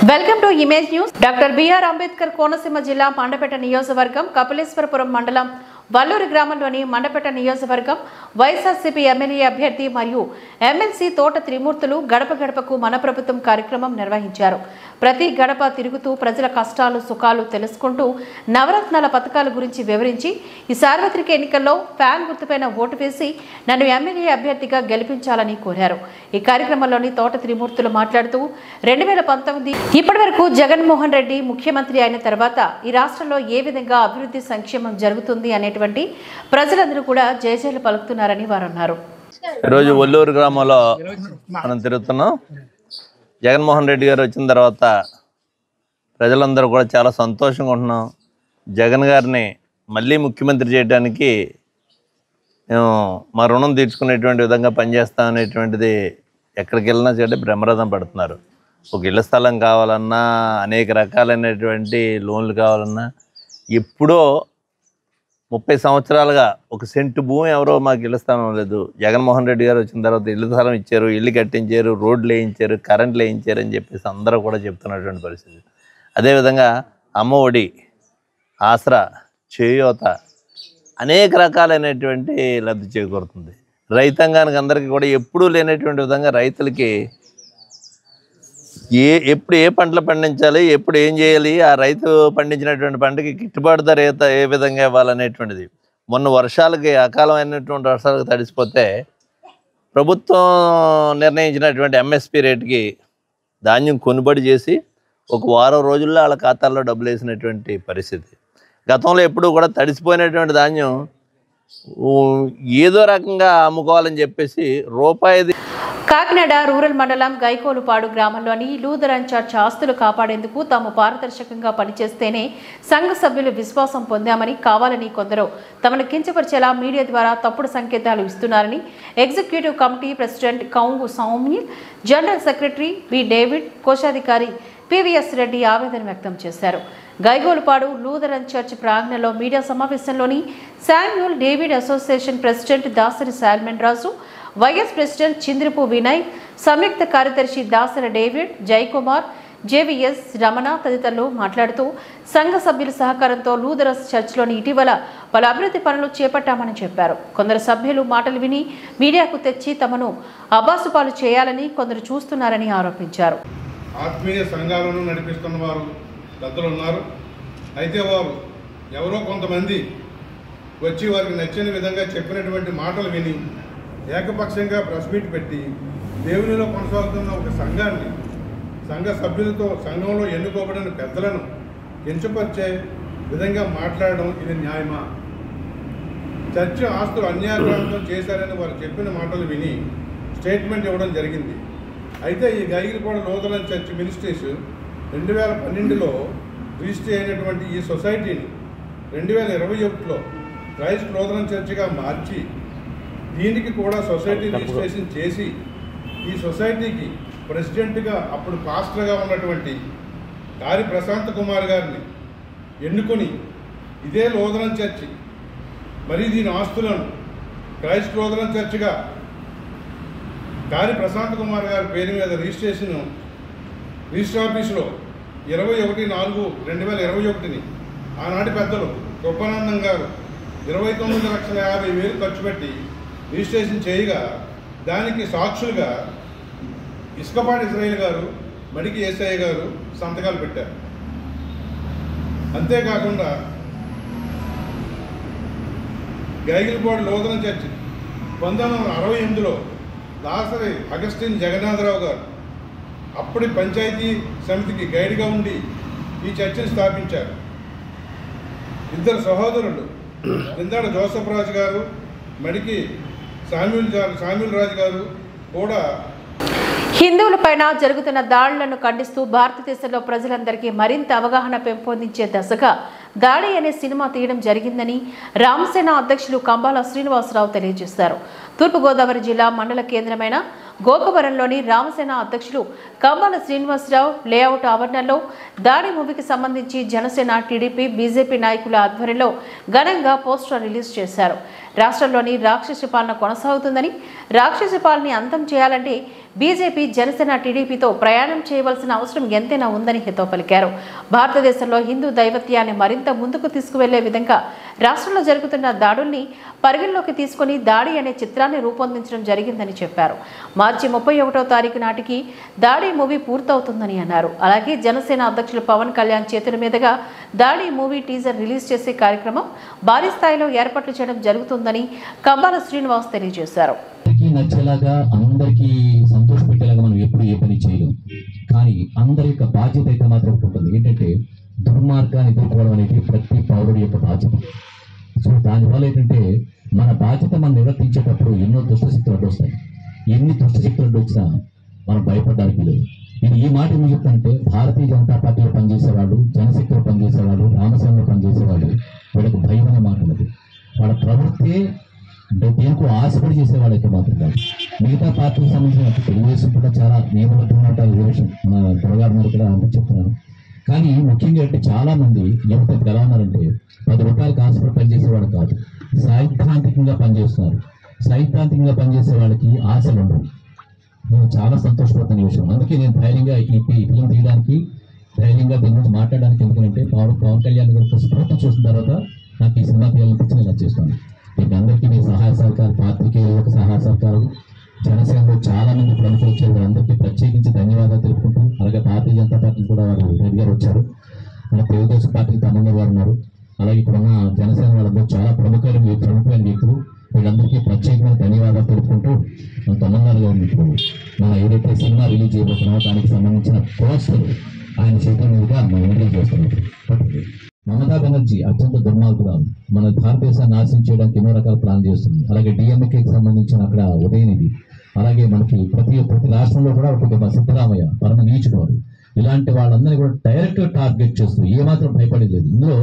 Welcome to image news doctor B R Ambedkar Konaseema జిల్లా మండపేట నియోజకవర్గం కపిలేశ్వరపురం మండలం వల్లూరు గ్రామంలోని మండపేట నియోజకవర్గం వైఎస్ఆర్సీపీ ఎమ్మెల్యే అభ్యర్థి మరియు ఎమ్మెల్సీ తోట త్రిమూర్తులు గడప గడపకు మన ప్రభుత్వం కార్యక్రమం నిర్వహించారు ప్రతి గడప తిరుగుతూ ప్రజల కష్టాలు సుఖాలు తెలుసుకుంటూ నవరత్నాల పథకాల గురించి వివరించి ఈ సార్వత్రిక ఎన్నికల్లో ఫ్యాన్ గుర్తుపైన ఓటు వేసి నన్ను ఎమ్మెల్యే అభ్యర్థిగా గెలిపించాలని కోరారు ఈ కార్యక్రమంలోని తోట త్రిమూర్తులు మాట్లాడుతూ రెండు వేల పంతొమ్మిది ఇప్పటి వరకు జగన్మోహన్ రెడ్డి ముఖ్యమంత్రి అయిన తర్వాత ఈ రాష్ట్రంలో ఏ విధంగా అభివృద్ధి సంక్షేమం జరుగుతుంది అనేటువంటి ప్రజలందరూ కూడా జయజయలు పలుకుతున్నారని వారు అన్నారు ఈరోజు ఒల్లూరు గ్రామంలో మనం తిరుగుతున్నాం జగన్మోహన్ రెడ్డి గారు వచ్చిన తర్వాత ప్రజలందరూ కూడా చాలా సంతోషంగా ఉంటున్నాం జగన్ గారిని మళ్ళీ ముఖ్యమంత్రి చేయడానికి మేము మా రుణం తీర్చుకునేటువంటి విధంగా పనిచేస్తాం అనేటువంటిది ఎక్కడికి వెళ్ళినా సరే బ్రహ్మరథం పడుతున్నారు ఒక ఇళ్ల స్థలం కావాలన్నా అనేక రకాలైనటువంటి లోన్లు కావాలన్నా ఎప్పుడో ముప్పై సంవత్సరాలుగా ఒక సెంటు భూమి ఎవరో మాకు ఇళ్ళ స్థలం లేదు జగన్మోహన్ రెడ్డి గారు వచ్చిన తర్వాత ఇల్లు స్థలం ఇచ్చారు ఇల్లు కట్టించారు రోడ్లు వేయించారు కరెంట్లు వేయించారు అని చెప్పేసి అందరూ కూడా చెప్తున్నటువంటి పరిస్థితి అదేవిధంగా అమ్మ ఒడి ఆసరా చేయూత అనేక రకాలైనటువంటి లబ్ధి చేకూరుతుంది రైతాంగానికి అందరికీ కూడా ఎప్పుడూ లేనటువంటి విధంగా రైతులకి ఏ ఎప్పుడు ఏ పంటలు పండించాలి ఎప్పుడు ఏం చేయాలి ఆ రైతు పండించినటువంటి పంటకి గిట్టుబాటు ధర ఏ త- ఏ విధంగా ఇవ్వాలనేటువంటిది మొన్న వర్షాలకి అకాలమైనటువంటి వర్షాలకు తడిసిపోతే ప్రభుత్వం నిర్ణయించినటువంటి ఎంఎస్పి రేటుకి ధాన్యం కొనుబడి చేసి ఒక వారం రోజుల్లో వాళ్ళ ఖాతాల్లో డబ్బులు వేసినటువంటి పరిస్థితి గతంలో ఎప్పుడూ కూడా తడిసిపోయినటువంటి ధాన్యం ఊ, ఏదో రకంగా అమ్ముకోవాలని చెప్పేసి రూపాయిది కాకినాడ రూరల్ మండలం గైకోలుపాడు గ్రామంలోని లూథరన్ చర్చ్ ఆస్తులు కాపాడేందుకు తాము పారదర్శకంగా పనిచేస్తేనే సంఘ సభ్యులు విశ్వాసం పొందామని కావాలని కొందరు తమను కించపరిచేలా మీడియా ద్వారా తప్పుడు సంకేతాలు ఇస్తున్నారని executive committee president Koungu Soumya general secretary B David కోశాధికారి పివిఎస్ రెడ్డి ఆవేదన వ్యక్తం చేశారు గైగోలుపాడు లూథరన్ చర్చ్ ప్రాంగణంలో మీడియా సమావేశంలోని Samuel David association president Dasari Solomon Raju vice president Chindrapu Vinay సంయుక్త కార్యదర్శి దాసర డేవిడ్ జయకుమార్ జేవిఎస్ రమణ తదితరులు మాట్లాడుతూ సంఘ సభ్యుల సహకారంతో లూథరస్ చర్చ్లోని ఇటీవల పలు అభివృద్ధి పనులు చేపట్టామని చెప్పారు కొందరు సభ్యులు మాటలు విని మీడియాకు తెచ్చి తమను అబాసుపాలు చేయాలని కొందరు చూస్తున్నారని ఆరోపించారు ఆత్మీయ సంఘాలను నడిపిస్తున్న వారు పెద్దలు ఉన్నారు అయితే వారు ఎవరో కొంతమంది వచ్చి వారికి నచ్చిన విధంగా చెప్పినటువంటి మాటలు విని ఏకపక్షంగా ప్రెస్ మీట్ పెట్టి దేవునిలో కొనసాగుతున్న ఒక సంఘాన్ని సంఘ సభ్యులతో సంఘంలో ఎన్నుకోబడిన పెద్దలను కించపరిచే విధంగా మాట్లాడడం ఇది న్యాయమా చర్చ ఆస్తులు అన్యాక్రాంతం చేశారని వారు చెప్పిన మాటలు విని స్టేట్మెంట్ ఇవ్వడం జరిగింది అయితే ఈ గైగిరిపాడ నూతన చర్చ్ మినిస్ట్రీస్ రెండు వేల పన్నెండులో రిజిస్టర్ అయినటువంటి ఈ సొసైటీని రెండు వేల ఇరవై ఒకటిలో క్రైస్ట్ నూతన చర్చిగా మార్చి దీనికి కూడా సొసైటీ రిజిస్ట్రేషన్ చేసి ఈ సొసైటీకి ప్రెసిడెంట్గా అప్పుడు పాస్టర్గా ఉన్నటువంటి కారి ప్రశాంత్ కుమార్ గారిని ఎన్నుకొని ఇదే లోదనం చర్చి మరి దీని ఆస్తులను క్రైస్ట్ లోదనం చర్చిగా కారి ప్రశాంత్ కుమార్ గారి పేరు మీద రిజిస్ట్రేషన్ రిజిస్టర్ ఆఫీసులో ఇరవై ఒకటి నాలుగు రెండు వేల ఇరవై ఒకటిని ఆనాటి పెద్దలు గొప్పనందం గారు ఇరవై తొమ్మిది లక్షల యాభై వేలు ఖర్చు పెట్టి రిజిస్ట్రేషన్ చేయగా దానికి సాక్షులుగా ఇసుకపాటి ఇజ్రాయిల్ గారు మడికి ఏసఐ గారు సంతకాలు పెట్టారు అంతేకాకుండా గైగిలిపాడు లోదన చర్చి పంతొమ్మిది వందల అరవై ఎనిమిదిలో దాసరి అగస్టిన్ జగన్నాథరావు గారు అప్పటి పంచాయతీ సమితికి గైడ్గా ఉండి ఈ చర్చిని స్థాపించారు ఇద్దరు సహోదరులు నిందాడ జోసఫ్ రాజు గారు మడికి సామ్యుల్ జా- సామ్యుల్ రాజు గారు కూడా హిందువులపైన జరుగుతున్న దాడులను ఖండిస్తూ భారతదేశంలో ప్రజలందరికీ మరింత అవగాహన పెంపొందించే దశగా దాడి అనే సినిమా తీయడం జరిగిందని రామసేన అధ్యక్షులు కంబాల శ్రీనివాసరావు తెలియజేశారు తూర్పుగోదావరి జిల్లా మండల కేంద్రమైన గోకవరంలోని రామసేన అధ్యక్షులు కమ్మాల శ్రీనివాసరావు లేఅవుట్ ఆవరణలో దాడి మూవీకి సంబంధించి జనసేన టీడీపీ బీజేపీ నాయకుల ఆధ్వర్యంలో ఘనంగా పోస్టర్ రిలీజ్ చేశారు రాష్ట్రంలోని రాక్షస పాలన కొనసాగుతుందని రాక్షస పాలనని అంతం చేయాలంటే బీజేపీ జనసేన టీడీపీతో ప్రయాణం చేయవలసిన అవసరం ఎంతైనా ఉందని హితో పలికారు భారతదేశంలో హిందూ దైవత్యాన్ని మరింత ముందుకు తీసుకువెళ్లే విధంగా రాష్ట్రంలో జరుగుతున్న దాడుల్ని పరిగణలోకి తీసుకుని దాడి అనే చిత్రాన్ని రూపొందించడం జరిగిందని చెప్పారు మార్చి ముప్పై ఒకటో తారీఖు నాటికి దాడి మూవీ పూర్తవుతుందని అన్నారు అలాగే జనసేన అధ్యక్షులు పవన్ కళ్యాణ్ చేతుల మీదుగా దాడి మూవీ టీజర్ రిలీజ్ చేసే కార్యక్రమం భారీ స్థాయిలో ఏర్పాట్లు చేయడం జరుగుతుందని కంబాల శ్రీనివాస్ తెలియజేశారు అందరికీ నచ్చేలాగా అందరికీ సంతోష పెట్టేలాగా మనం ఎప్పుడు ఏ పని చేయలేం కానీ అందరి యొక్క బాధ్యత అయితే మాత్రం ఒకటి ఉంటుంది ఏంటంటే దుర్మార్గాన్ని ఎదుర్కోవడం అనేది ప్రతి పౌరుడి యొక్క బాధ్యత సో దానివల్ల ఏంటంటే మన బాధ్యత మనం నిర్వర్తించేటప్పుడు ఎన్నో దుష్టశక్తులు అడ్డు వస్తాయి ఎన్ని దుష్టశక్తులు అడ్డు వచ్చినా మనం భయపడడానికి లేదు నేను ఈ మాట ఎందుకు చెప్తానంటే భారతీయ జనతా పార్టీలో పనిచేసేవాళ్ళు జనశక్తిలో పనిచేసేవాళ్ళు రామసేనలో పనిచేసేవాళ్ళు వీళ్ళకి భయం అనే మాట ఉన్నది వాళ్ళ ప్రవృత్తే దేనికి ఆశపడి చేసేవాళ్ళైతే మాత్రం కాదు మిగతా పార్టీకి సంబంధించిన తెలుగుదేశం కూడా చాలా నియమబద్ధమైన విషయం మన త్వరగారు మీద కూడా అందరూ చెప్తున్నాను కానీ ముఖ్యంగా అంటే చాలా మంది యువత ఇప్పుడు ఎలా ఉన్నారంటే పది రూపాయలకు ఆశపడి పనిచేసేవాడు కాదు సైద్ధాంతికంగా పనిచేస్తున్నారు సైద్ధాంతికంగా పనిచేసే వాళ్ళకి ఆశలు ఉండవు నేను చాలా సంతోషపడుతున్న విషయం అందుకే నేను ధైర్యంగా ఈ ఫి- ఫిలిం తీయడానికి ధైర్యంగా దీని గురించి మాట్లాడడానికి ఎందుకంటే పవన్ పవన్ కళ్యాణ్ గారి యొక్క స్ఫూర్తి చూసిన తర్వాత నాకు ఈ సినిమా తీయాలనిపించి నేను అది చేస్తాను మీకు అందరికీ మీ సహాయ సహకారం పాత్రికేయుల యొక్క సహాయ సహకారం జనసేనలో చాలా మంది ప్రముఖులు వచ్చారు వారందరికీ ప్రత్యేకించి ధన్యవాదాలు తెలుపుకుంటూ అలాగే భారతీయ జనతా పార్టీ కూడా వారు రెడ్డి గారు వచ్చారు మన తెలుగుదేశం పార్టీకి తమ్ముడు వారు ఉన్నారు అలాగే ఇక్కడ ఉన్న జనసేన వాళ్ళందరూ చాలా ప్రముఖులు ప్రముఖమైన వ్యక్తులు వీళ్ళందరికీ ప్రత్యేకమైన ధన్యవాదాలు తెలుపుకుంటూ మన తమిళనాడు గారు ఇప్పుడు మన ఏదైతే సినిమా రిలీజ్ చేయబోతున్నామో దానికి సంబంధించిన పోస్టర్ ఆయన చేతుల మీదుగా మనం రిలీజ్ చేస్తున్నాం పట్టుకోండి. మమతా బెనర్జీ అత్యంత దుర్మార్గురాలు మన భారతదేశాన్ని నాశనం చేయడానికి ఎన్నో రకాల ప్లాన్ చేస్తుంది అలాగే డిఎంకేకి సంబంధించిన అక్కడ ఉదయనిధి అలాగే మనకి ప్రతి ప్రతి రాష్ట్రంలో కూడా ఒక సిద్ధరామయ్య పరమ నీచుడు వాడు ఇలాంటి వాళ్ళందరినీ కూడా డైరెక్ట్ టార్గెట్ చేస్తూ ఏమాత్రం భయపడలేదు ఇందులో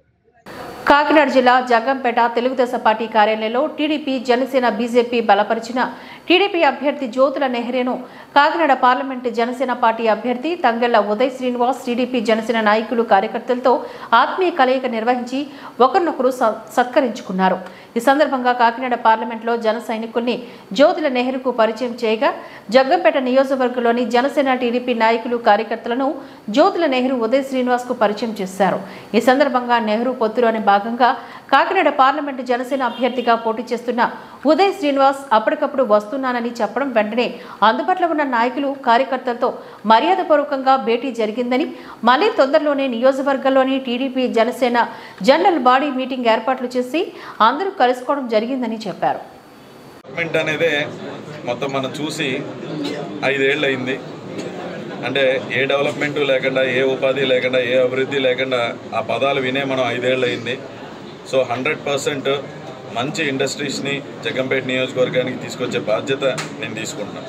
కాకినాడ జిల్లా జగ్గంపేట తెలుగుదేశం పార్టీ కార్యాలయంలో టీడీపీ జనసేన బీజేపీ బలపరిచిన టీడీపీ అభ్యర్థి జ్యోతుల నెహ్రేను కాకినాడ పార్లమెంటు జనసేన పార్టీ అభ్యర్థి తంగెళ్ల ఉదయ్ శ్రీనివాస్ టీడీపీ జనసేన నాయకులు కార్యకర్తలతో ఆత్మీయ కలయిక నిర్వహించి ఒకరినొకరు స- సత్కరించుకున్నారు ఈ సందర్భంగా కాకినాడ పార్లమెంట్లో జన సైనికుల్ని జ్యోతుల నెహ్రూకు పరిచయం చేయగా జగ్గంపేట నియోజకవర్గంలోని జనసేన టీడీపీ నాయకులు కార్యకర్తలను జ్యోతుల నెహ్రూ ఉదయ్ శ్రీనివాస్ కు పరిచయం చేశారు ఈ సందర్భంగా నెహ్రూ పొత్తులోని భాగంగా కాకినాడ పార్లమెంటు జనసేన అభ్యర్థిగా పోటీ చేస్తున్న ఉదయ్ శ్రీనివాస్ అప్పటికప్పుడు వస్తున్నానని చెప్పడం వెంటనే అందుబాటులో ఉన్న నాయకులు కార్యకర్తలతో మర్యాదపూర్వకంగా భేటీ జరిగిందని మళ్ళీ తొందరలోనే నియోజకవర్గంలోని TDP Janasena general body meeting ఏర్పాట్లు చేసి అందరూ కలుసుకోవడం జరిగిందని చెప్పారు డెవలప్మెంట్ అనేది మొత్తం మనం చూసి ఐదేళ్ళు అయింది అంటే ఏ డెవలప్మెంట్ లేకుండా ఏ ఉపాధి లేకుండా ఏ అభివృద్ధి లేకుండా ఆ పదాలు వినే మనం ఐదేళ్ళు అయింది సో హండ్రెడ్ పర్సెంట్ మంచి ఇండస్ట్రీస్ని జగంపేట నియోజకవర్గానికి తీసుకొచ్చే బాధ్యత నేను తీసుకుంటున్నాను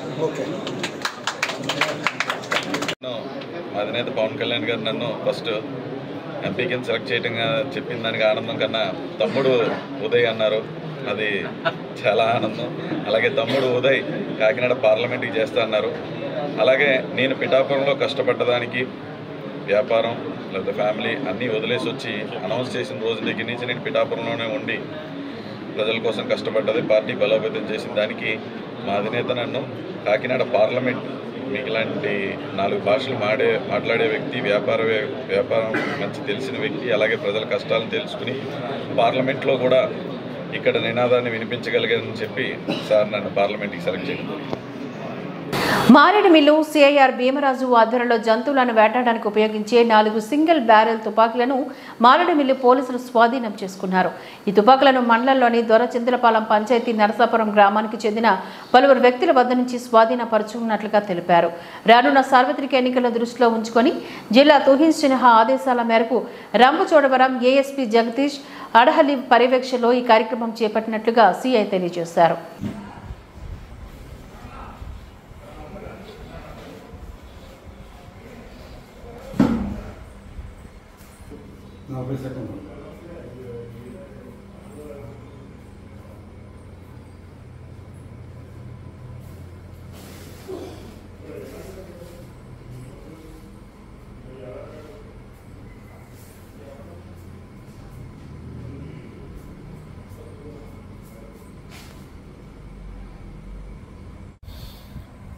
నన్ను మా అధినేత పవన్ కళ్యాణ్ గారు నన్ను ఫస్ట్ ఎంపీ కింద సెలెక్ట్ చేయడం చెప్పిన దానికి ఆనందం కన్నా తమ్ముడు ఉదయ్ అన్నారు అది చాలా ఆనందం అలాగే తమ్ముడు ఉదయ్ కాకినాడ పార్లమెంట్కి చేస్తా అన్నారు అలాగే నేను పిఠాపురంలో కష్టపడ్డదానికి వ్యాపారం లేకపోతే ఫ్యామిలీ అన్నీ వదిలేసి వచ్చి అనౌన్స్ చేసిన రోజు దగ్గర నుంచి నేను పిఠాపురంలోనే ఉండి ప్రజల కోసం కష్టపడ్డది పార్టీ బలోపేతం చేసిన దానికి మా అధినేత నన్ను కాకినాడ పార్లమెంట్ మీకు ఇలాంటి నాలుగు భాషలు మాడే మాట్లాడే వ్యక్తి వ్యాపార వ్య- వ్యాపారం మంచి తెలిసిన వ్యక్తి అలాగే ప్రజల కష్టాలను తెలుసుకుని పార్లమెంట్లో కూడా ఇక్కడ నినాదాన్ని వినిపించగలిగానని చెప్పి సార్ నన్ను పార్లమెంట్కి సెలెక్ట్ చేయడం జరిగింది. మారేడుమిల్లు సిఐఆర్ భీమరాజు ఆధ్వర్యంలో జంతువులను వేటాడడానికి ఉపయోగించే నాలుగు సింగిల్ బ్యారెల్ తుపాకులను మారేడుమిల్లు పోలీసులు స్వాధీనం చేసుకున్నారు ఈ తుపాకులను మండలంలోని దొరచింతలపాలెం పంచాయతీ నరసాపురం గ్రామానికి చెందిన పలువురు వ్యక్తుల వద్ద నుంచి స్వాధీనపరుచుకున్నట్లుగా తెలిపారు రానున్న సార్వత్రిక ఎన్నికలను దృష్టిలో ఉంచుకొని జిల్లా తుహిన్ సిన్హా ఆదేశాల మేరకు రంపచోడవరం ఏఎస్పీ జగదీష్ అడహల్లి పర్యవేక్షణలో ఈ కార్యక్రమం చేపట్టినట్లుగా సిఐ తెలియజేశారు నలభై సెకండ్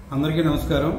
అందరికీ నమస్కారం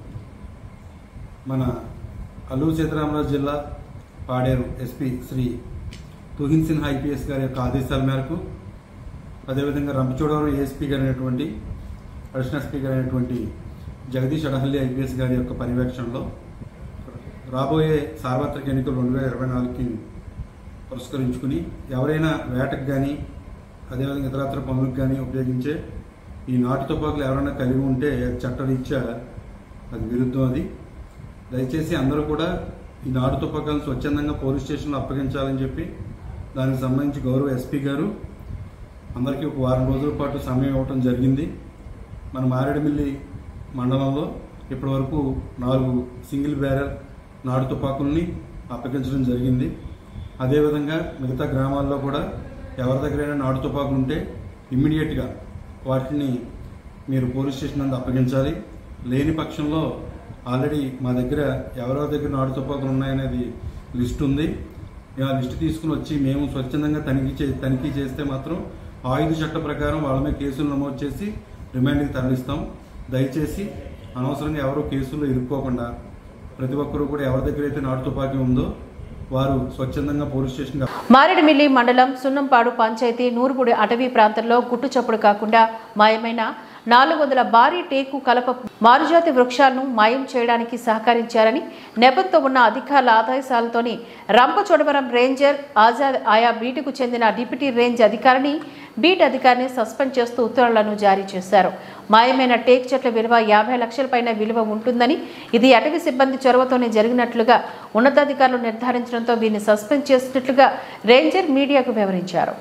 మన అల్లూరు సీతారామరాజు జిల్లా పాడేరు ఎస్పీ శ్రీ తుహిన్ సిన్హా ఐపీఎస్ గారి యొక్క ఆదేశాల మేరకు అదేవిధంగా రంపచోడవరం ఏఎస్పీ గారు అయినటువంటి అడిషనల్ స్పీకర్ అయినటువంటి జగదీష్ అడహల్లి ఐపీఎస్ గారి యొక్క పర్యవేక్షణలో రాబోయే సార్వత్రిక ఎన్నికలు రెండు వేల ఇరవై నాలుగుకి పురస్కరించుకుని ఎవరైనా వేటకు కానీ అదేవిధంగా ఇతరత్ర పనులకు కానీ ఉపయోగించే ఈ నాటు తుపాకులు ఎవరైనా కలిగి ఉంటే చట్టరీత్యా అది విరుద్ధం అది దయచేసి అందరూ కూడా ఈ నాటు తుపాకులను స్వచ్ఛందంగా పోలీస్ స్టేషన్లో అప్పగించాలని చెప్పి దానికి సంబంధించి గౌరవ ఎస్పీ గారు అందరికీ ఒక వారం రోజుల పాటు సమయం ఇవ్వటం జరిగింది మన మారేడుమిల్లి మండలంలో ఇప్పటివరకు నాలుగు సింగిల్ బ్యారల్ నాటు తుపాకుల్ని అప్పగించడం జరిగింది అదేవిధంగా మిగతా గ్రామాల్లో కూడా ఎవరి దగ్గరైనా నాటు తుపాకులు ఉంటే ఇమ్మీడియట్గా వాటిని మీరు పోలీస్ స్టేషన్ నందు అప్పగించాలి లేని పక్షంలో ఆల్రెడీ మా దగ్గర ఎవరెవరి దగ్గర నాటు తుపాకులు ఉన్నాయనేది లిస్ట్ ఉంది ఆ లిస్ట్ తీసుకుని వచ్చి మేము స్వచ్ఛందంగా తనిఖీ చే తనిఖీ చేస్తే మాత్రం ఆయుధ చట్ట ప్రకారం వాళ్ళ మీద కేసులు నమోదు చేసి రిమాండ్కి తరలిస్తాం దయచేసి అనవసరంగా ఎవరు కేసుల్లో ఇరుక్కోకుండా ప్రతి ఒక్కరూ కూడా ఎవరి దగ్గర అయితే నాటు తుపాకీ ఉందో వారు స్వచ్ఛందంగా పోలీస్ స్టేషన్కి మారేడుమిల్లి మండలం సున్నంపాడు పంచాయతీ నూరుగుడి అటవీ ప్రాంతంలో గుట్టు చప్పుడు కాకుండా మాయమైన నాలుగు వందల భారీ టేకు కలప మారుజాతి వృక్షాలను మాయం చేయడానికి సహకరించారని నెపంతో ఉన్న అధికారుల ఆదేశాలతోని రంపచోడవరం రేంజర్ ఆజాద్ ఆయా బీటుకు చెందిన డిప్యూటీ రేంజ్ అధికారిని బీట్ అధికారిని సస్పెండ్ చేస్తూ ఉత్తర్వులను జారీ చేశారు మాయమైన టేక్ చెట్ల విలువ యాభై లక్షల పైన విలువ ఉంటుందని ఇది అటవీ సిబ్బంది చొరవతోనే జరిగినట్లుగా ఉన్నతాధికారులు నిర్ధారించడంతో వీరిని సస్పెండ్ చేసినట్లుగా రేంజర్ మీడియాకు వివరించారు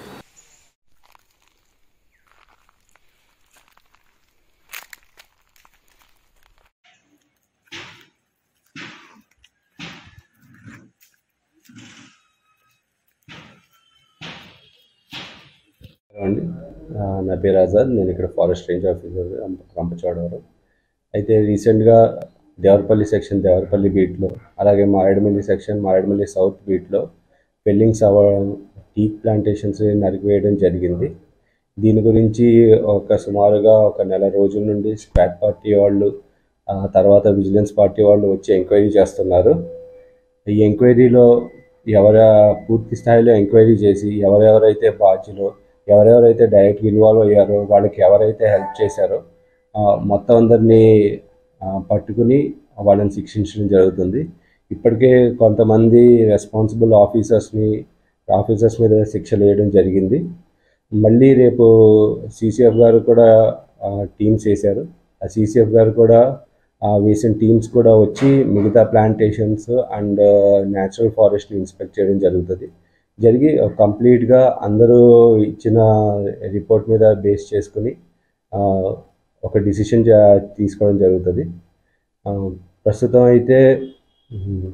అండి ఆ, నా పేరు ఆజాద్ నేను ఇక్కడ forest range officer Rampa- Rampachodavaram అయితే రీసెంట్గా దేవరపల్లి సెక్షన్ దేవరపల్లి బీట్లో అలాగే మారేడుమిల్లి సెక్షన్ మారేడుమిల్లి సౌత్ బీట్లో ఫెల్లింగ్స్ అవ్వడం టీ ప్లాంటేషన్స్ నరికివేయడం జరిగింది దీని గురించి ఒక సుమారుగా ఒక నెల రోజుల నుండి స్క్వాట్ పార్టీ వాళ్ళు ఆ తర్వాత విజిలెన్స్ పార్టీ వాళ్ళు వచ్చి ఎంక్వైరీ చేస్తున్నారు ఈ ఎంక్వైరీలో ఎవర పూర్తి స్థాయిలో ఎంక్వైరీ చేసి ఎవరెవరైతే బాధ్యులో ఎవరెవరైతే డైరెక్ట్గా ఇన్వాల్వ్ అయ్యారో వాళ్ళకి ఎవరైతే హెల్ప్ చేశారో ఆ, మొత్తం అందరినీ ఆ, పట్టుకుని వాళ్ళని శిక్షించడం జరుగుతుంది ఇప్పటికే కొంతమంది రెస్పాన్సిబుల్ ఆఫీసర్స్ని ఆఫీసర్స్ మీద శిక్షలు వేయడం జరిగింది మళ్ళీ రేపు సీసీఎఫ్ గారు కూడా టీమ్స్ వేశారు ఆ సీసీఎఫ్ గారు కూడా ఆ, వేసిన టీమ్స్ కూడా వచ్చి మిగతా ప్లాంటేషన్స్ అండ్ న్యాచురల్ ఫారెస్ట్ని ఇన్స్పెక్ట్ చేయడం జరుగుతుంది జరిగి కంప్లీట్గా అందరూ ఇచ్చిన రిపోర్ట్ మీద బేస్ చేసుకుని ఆ, ఒక డిసిషన్ తీసుకోవడం జరుగుతుంది ఆ, ప్రస్తుతం అయితే ఉమ్,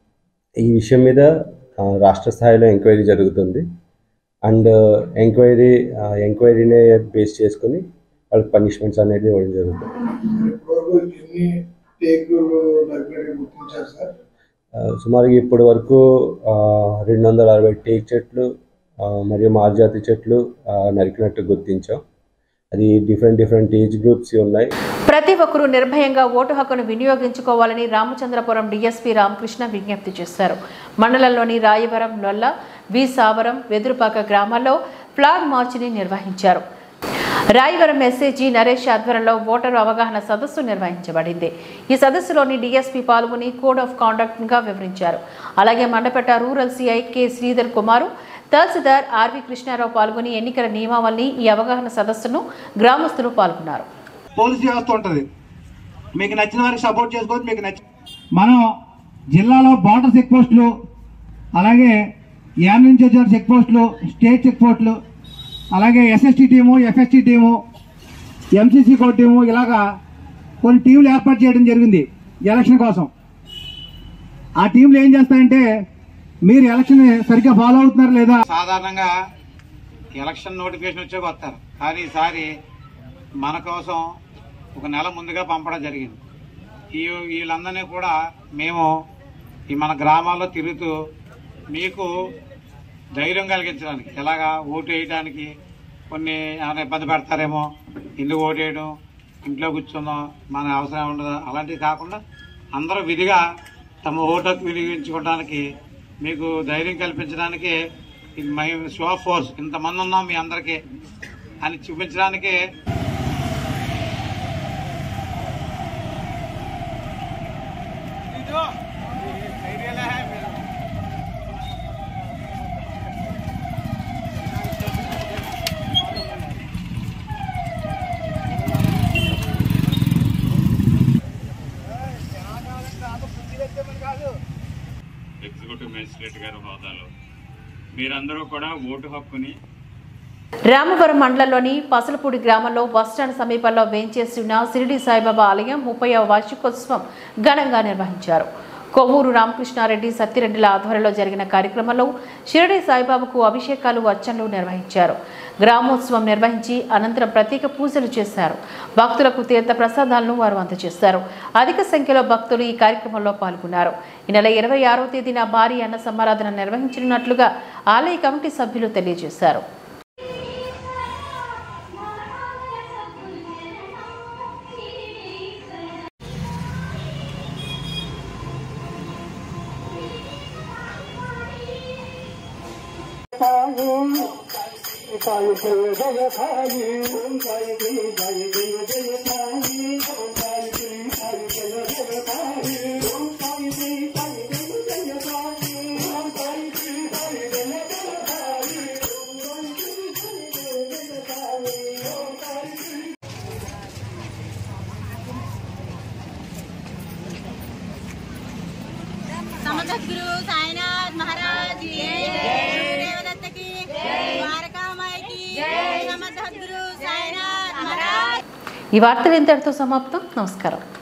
ఈ విషయం మీద ఆ, రాష్ట్ర స్థాయిలో ఎంక్వైరీ జరుగుతుంది అండ్ ఎంక్వైరీ ఎంక్వైరీనే బేస్ చేసుకుని వాళ్ళకి పనిష్మెంట్స్ అనేది ఇవ్వడం జరుగుతుంది ఇప్పటివరకు ఎన్ని టేకులు నరికినట్టు గుర్తించారు సార్ ఆ, సుమారుగా ఇప్పటి వరకు ఆ, రెండు వందల అరవై టేక్ చెట్లు ఆ, మరియు మార్జాతి చెట్లు ఆ, నరికినట్టు గుర్తించాం అది డిఫరెంట్ డిఫరెంట్ ఏజ్ గ్రూప్స్ ఉన్నాయి ప్రతి ఒక్కరూ నిర్భయంగా ఓటు హక్కును వినియోగించుకోవాలని రామచంద్రపురం డీఎస్పీ రామకృష్ణ విజ్ఞప్తి చేశారు మండలంలోని రాయవరం నొల్ల వి సావరం వెదురుపాక గ్రామాల్లో ఫ్లాగ్ మార్చిని నిర్వహించారు రాయవరం ఎస్ఏజీ నరేష్ ఆధ్వర్యంలో ఓటరు అవగాహన సదస్సు నిర్వహించబడింది ఈ సదస్సులోని డీఎస్పీ పాల్గొని కోడ్ ఆఫ్ కాండక్ట్గా వివరించారు అలాగే Mandapeta rural CI K Sridhar Kumar tahsildar R V Krishnarao పాల్గొని ఎన్నికల నియమావళిని ఈ అవగాహన సదస్సును గ్రామస్తులు పాల్గొన్నారు పోలీస్ వ్యవస్థ ఉంటుంది మీకు నచ్చిన వారికి సపోర్ట్ చేసుకోవచ్చు మీకు నచ్చి మనం జిల్లాలో బార్డర్ చెక్ పోస్టులు అలాగే యాన్ నుంచి వచ్చిన చెక్ పోస్టులు స్టేట్ చెక్ పోస్టులు అలాగే SST team FST team MCC కో టీము ఇలాగా కొన్ని టీంలు ఏర్పాటు చేయడం జరిగింది ఎలక్షన్ కోసం ఆ టీంలు ఏం చేస్తాయంటే మీరు ఎలక్షన్ సరిగ్గా ఫాలో అవుతున్నారు లేదా సాధారణంగా ఎలక్షన్ నోటిఫికేషన్ వచ్చే వస్తారు కానీ ఈసారి మన కోసం ఒక నెల ముందుగా పంపడం జరిగింది ఈ వీళ్ళందరినీ కూడా మేము ఈ మన గ్రామాల్లో తిరుగుతూ మీకు ధైర్యం కలిగించడానికి ఎలాగా ఓటు వేయడానికి కొన్ని ఏమైనా ఇబ్బంది పెడతారేమో ఎందుకు ఓటు వేయడం ఇంట్లో కూర్చుందాం మన అవసరం ఉండదు అలాంటివి కాకుండా అందరూ విధిగా తమ ఓటు హక్కు వినియోగించుకోవడానికి మీకు ధైర్యం కల్పించడానికి ఇది మై షో ఆఫ్ ఫోర్స్ ఇంతమంది ఉన్నాం మీ అందరికీ అని చూపించడానికి ఎగ్జిక్యూటివ్ మేజిస్ట్రేట్ గారి హోదాలో మీరందరూ కూడా ఓటు హక్కుని రామవరం మండలంలోని పసలపూడి గ్రామంలో బస్టాండ్ సమీపంలో వేంచేసి ఉన్న షిరిడి సాయిబాబా ఆలయం ముప్పైవ వార్షికోత్సవం ఘనంగా నిర్వహించారు కొవ్వూరు రామకృష్ణారెడ్డి సత్తిరెడ్డిల ఆధ్వర్యంలో జరిగిన కార్యక్రమంలో షిరిడి సాయిబాబాకు అభిషేకాలు అర్చనలు నిర్వహించారు గ్రామోత్సవం నిర్వహించి అనంతరం ప్రత్యేక పూజలు చేశారు భక్తులకు తీర్థ ప్రసాదాలను వారు అందజేశారు అధిక సంఖ్యలో భక్తులు ఈ కార్యక్రమంలో పాల్గొన్నారు ఈ నెల ఇరవై ఆరో తేదీన భారీ అన్న సమారాధన నిర్వహించనున్నట్లుగా ఆలయ కమిటీ సభ్యులు తెలియజేశారు సమదగ్గురు సాయినాథ్ మహారాజ్ కి దేవదత్త కి ద్వారకామాయి కి సమదగ్గురు సాయినాథ్ మహారాజ్ ఈ వార్తలు ఇంతటితో సమాప్తం నమస్కారం